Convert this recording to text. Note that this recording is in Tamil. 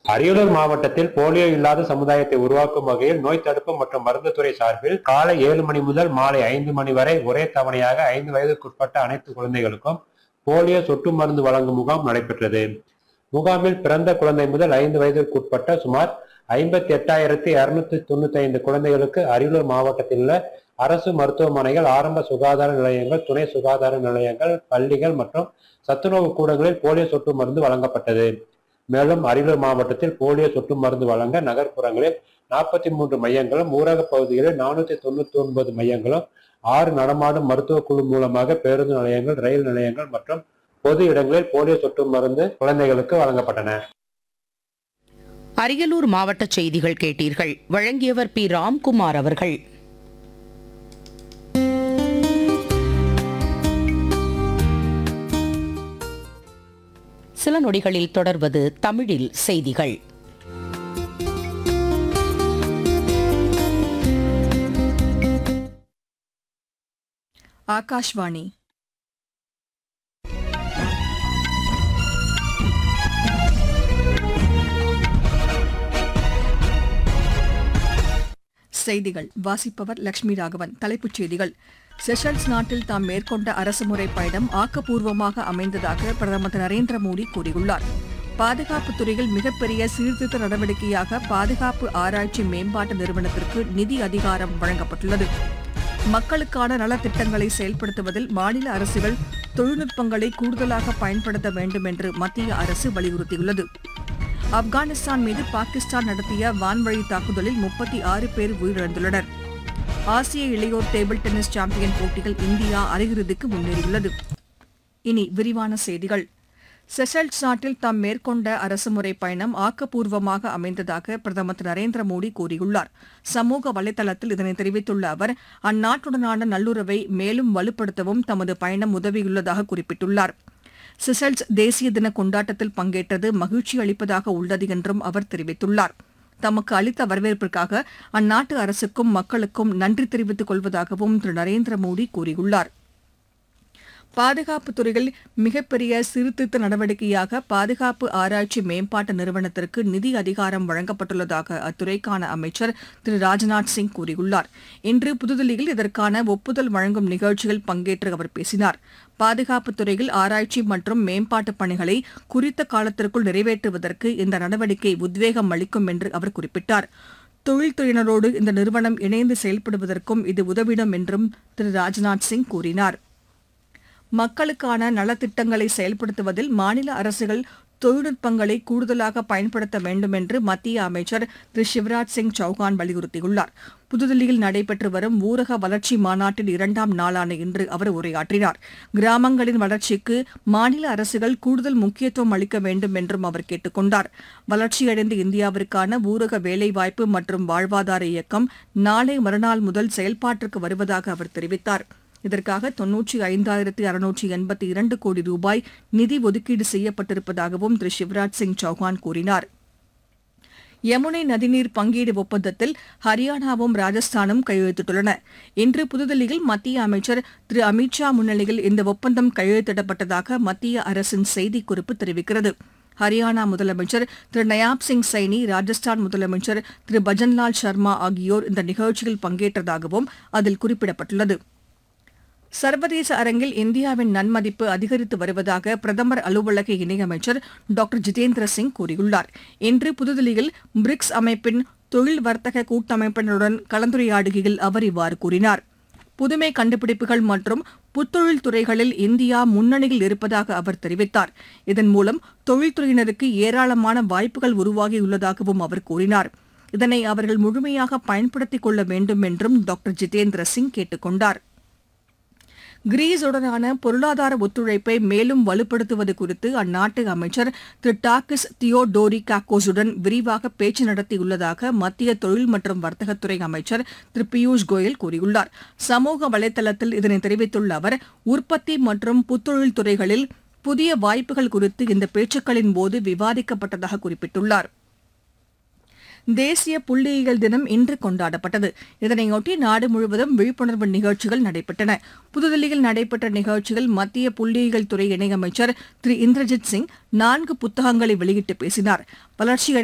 அரியலூர் மாவட்டத்தில் போலியோ இல்லாத சமுதாயத்தை உருவாக்கும் வகையில் நோய் தடுப்பு மற்றும் மருந்து துறை சார்பில் காலை ஏழு மணி முதல் மாலை ஐந்து மணி வரை ஒரே தவணையாக ஐந்து வயதுக்குட்பட்ட அனைத்து குழந்தைகளுக்கும் போலியோ சொட்டு மருந்து வழங்கும் முகாம் நடைபெற்றது முகாமில் பிறந்த குழந்தை முதல் ஐந்து வயதிற்குட்பட்ட சுமார் ஐம்பத்தி எட்டாயிரத்தி இருநூத்தி தொண்ணூத்தி ஐந்து குழந்தைகளுக்கு அரியலூர் மாவட்டத்தில் உள்ள அரசு மருத்துவமனைகள் ஆரம்ப சுகாதார நிலையங்கள் துணை சுகாதார நிலையங்கள் பள்ளிகள் மற்றும் சத்துணவு கூடங்களில் போலியோ சொட்டு மருந்து வழங்கப்பட்டது மேலும் அரியலூர் மாவட்டத்தில் போலியோ சொட்டு மருந்து வழங்க நகர்ப்புறங்களில் நாற்பத்தி மூன்று மையங்களும் ஊரக பகுதிகளில் நானூத்தி தொண்ணூத்தி ஒன்பது மையங்களும் ஆறு நடமாடும் மருத்துவ குழு மூலமாக பேருந்து நிலையங்கள் ரயில் நிலையங்கள் மற்றும் பொது இடங்களில் போலியோ சொட்டு மருந்து குழந்தைகளுக்கு வழங்கப்பட்டன அரியலூர் மாவட்ட செய்திகள் கேட்டீர்கள் வழங்கியவர் பி ராம்குமார் அவர்கள் சில நொடிகளில் தொடர்வது தமிழில் செய்திகள் ஆகாஷ்வாணி செய்திகள் வாசிப்பவர் லட்சுமி ராகவன் தலைப்புச் செய்திகள் செஷல்ஸ் நாட்டில் தாம் மேற்கொண்ட அரசுமுறை பயணம் ஆக்கப்பூர்வமாக அமைந்ததாக பிரதமர் திரு நரேந்திர மோடி கூறியுள்ளார் பாதுகாப்புத் துறையில் மிகப்பெரிய சீர்திருத்த நடவடிக்கையாக பாதுகாப்பு ஆராய்ச்சி மேம்பாட்டு நிறுவனத்திற்கு நிதி அதிகாரம் வழங்கப்பட்டுள்ளது மக்களுக்கான நலத்திட்டங்களை செயல்படுத்துவதில் மாநில அரசுகள் தொழில்நுட்பங்களை கூடுதலாக பயன்படுத்த வேண்டும் என்று மத்திய அரசு வலியுறுத்தியுள்ளது ஆப்கானிஸ்தான் மீது பாகிஸ்தான் நடத்திய வான்வழி தாக்குதலில் முப்பத்தி ஆறு பேர் உயிரிழந்துள்ளனர் ஆசிய இளையோர் டேபிள் டென்னிஸ் சாம்பியன் போட்டியில் இந்தியா அரையிறுதிக்கு முன்னேறியுள்ளது இனி விரிவான செய்திகள் செஷல்ஸ் நாட்டில் தாம் மேற்கொண்ட அரசுமுறை பயணம் ஆக்கப்பூர்வமாக அமைந்ததாக பிரதமர் திரு நரேந்திர மோடி கூறியுள்ளார் சமூக வலைதளத்தில் இதனை தெரிவித்துள்ள அவர் அந்நாட்டுடனான நல்லுறவை மேலும் வலுப்படுத்தவும் தமது பயணம் உதவியுள்ளதாக குறிப்பிட்டுள்ளார் சிசல்ஸ் தேசிய தின கொண்டாட்டத்தில் பங்கேற்றது மகிழ்ச்சி அளிப்பதாக உள்ளது என்றும் அவர் தெரிவித்துள்ளார் தமக்கு அளித்த வரவேற்பிற்காக அந்நாட்டு அரசுக்கும் மக்களுக்கும் நன்றி தெரிவித்துக் கொள்வதாகவும் திரு நரேந்திர மோடி கூறியுள்ளார் பாதுகாப்புத் துறையில் மிகப்பெரிய சீர்திருத்த நடவடிக்கையாக பாதுகாப்பு ஆராய்ச்சி மேம்பாட்டு நிறுவனத்திற்கு நிதி அதிகாரம் வழங்கப்பட்டுள்ளதாக அத்துறைக்கான அமைச்சர் திரு ராஜ்நாத் சிங் கூறியுள்ளார் இன்று புதுதில்லியில் இதற்கான ஒப்புதல் வழங்கும் நிகழ்ச்சியில் பங்கேற்று அவர் பேசினார் பாதுகாப்புத் துறையில் ஆராய்ச்சி மற்றும் மேம்பாட்டு பணிகளை குறித்த காலத்திற்குள் நிறைவேற்றுவதற்கு இந்த நடவடிக்கை உத்வேகம் அளிக்கும் என்று அவர் குறிப்பிட்டார் தொழில்துறையினரோடு இந்த நிறுவனம் இணைந்து செயல்படுவதற்கும் இது உதவிடும் என்றும் திரு ராஜ்நாத் சிங் கூறினார் மக்களுக்கான நலத்திட்டங்களை செயல்படுத்துவதில் மாநில அரசுகள் தொழில்நுட்பங்களை கூடுதலாக பயன்படுத்த வேண்டும் என்று மத்திய அமைச்சர் திரு சிவராஜ் சிங் சௌகான் வலியுறுத்தியுள்ளார் புதுதில்லியில் நடைபெற்று வரும் ஊரக வளர்ச்சி மாநாட்டின் இரண்டாம் நாளான இன்று அவர் உரையாற்றினார் கிராமங்களின் வளர்ச்சிக்கு மாநில அரசுகள் கூடுதல் முக்கியத்துவம் அளிக்க வேண்டும் என்றும் அவர் கேட்டுக் கொண்டார் வளர்ச்சியடைந்த இந்தியாவிற்கான ஊரக வேலைவாய்ப்பு மற்றும் வாழ்வாதார இயக்கம் நாளை மறுநாள் முதல் செயல்பாட்டிற்கு வருவதாக அவர் தெரிவித்தார் இதற்காக தொன்னூற்றி ஐந்தாயிரத்தி அறுநூற்றி எண்பத்தி இரண்டு கோடி ரூபாய் நிதி ஒதுக்கீடு செய்யப்பட்டிருப்பதாகவும் திரு சிவராஜ் சிங் சௌஹான் கூறினார் யமுனை நதிநீர் பங்கீடு ஒப்பந்தத்தில் ஹரியானாவும் ராஜஸ்தானும் கையெழுத்திட்டுள்ளன இன்று புதுதில்லியில் மத்திய அமைச்சர் திரு அமித் ஷா முன்னிலையில் இந்த ஒப்பந்தம் கையெழுத்திடப்பட்டதாக மத்திய அரசின் செய்திக்குறிப்பு தெரிவிக்கிறது ஹரியானா முதலமைச்சர் திரு நயாப் சிங் சைனி ராஜஸ்தான் முதலமைச்சர் திரு பஜன்லால் சர்மா ஆகியோர் இந்த நிகழ்ச்சியில் பங்கேற்றதாகவும் அதில் குறிப்பிடப்பட்டுள்ளது சர்வதேச அரங்கில் இந்தியாவின் நன்மதிப்பு அதிகரித்து வருவதாக பிரதமர் அலுவலக இணையமைச்சர் டாக்டர் ஜிதேந்திர சிங் கூறியுள்ளார் இன்று புதுதில்லியில் பிரிக்ஸ் அமைப்பின் தொழில் வர்த்தக கூட்டமைப்பினருடன் கலந்துரையாடுகையில் அவர் இவ்வாறு கூறினார் புதுமை கண்டுபிடிப்புகள் மற்றும் புத்தொழில் துறைகளில் இந்தியா முன்னணியில் இருப்பதாக அவர் தெரிவித்தார் இதன் மூலம் தொழில்துறையினருக்கு ஏராளமான வாய்ப்புகள் உருவாகியுள்ளதாகவும் அவர் கூறினார் இதனை அவர்கள் முழுமையாக பயன்படுத்திக் கொள்ள வேண்டும் என்றும் டாக்டர் ஜிதேந்திர சிங் கேட்டுக் கொண்டார் கிரீஸுடனான பொருளாதார ஒத்துழைப்பை மேலும் வலுப்படுத்துவது குறித்து அந்நாட்டு அமைச்சர் திரு டாக்கிஸ் தியோடோரி காக்கோஸுடன் விரிவாக பேச்சு நடத்தியுள்ளதாக மத்திய தொழில் மற்றும் வர்த்தகத்துறை அமைச்சர் திரு பியூஷ் கோயல் கூறியுள்ளார் சமூக வலைதளத்தில் இதனை தெரிவித்துள்ள அவர் உற்பத்தி மற்றும் புத்தொழில் துறைகளில் புதிய வாய்ப்புகள் குறித்து இந்த பேச்சுக்களின் போது விவாதிக்கப்பட்டதாக குறிப்பிட்டுள்ளார் தேசிய புள்ளியியல் தினம் இன்று கொண்டாடப்பட்டது இதனையொட்டி நாடு முழுவதும் விழிப்புணர்வு நிகழ்ச்சிகள் நடைபெற்றன புதுதில்லியில் நடைபெற்ற நிகழ்ச்சியில் மத்திய புள்ளியியல் துறை இணையமைச்சர் திரு இந்திரஜித் சிங் நான்கு புத்தகங்களை வெளியிட்டு பேசினார் வளர்ச்சி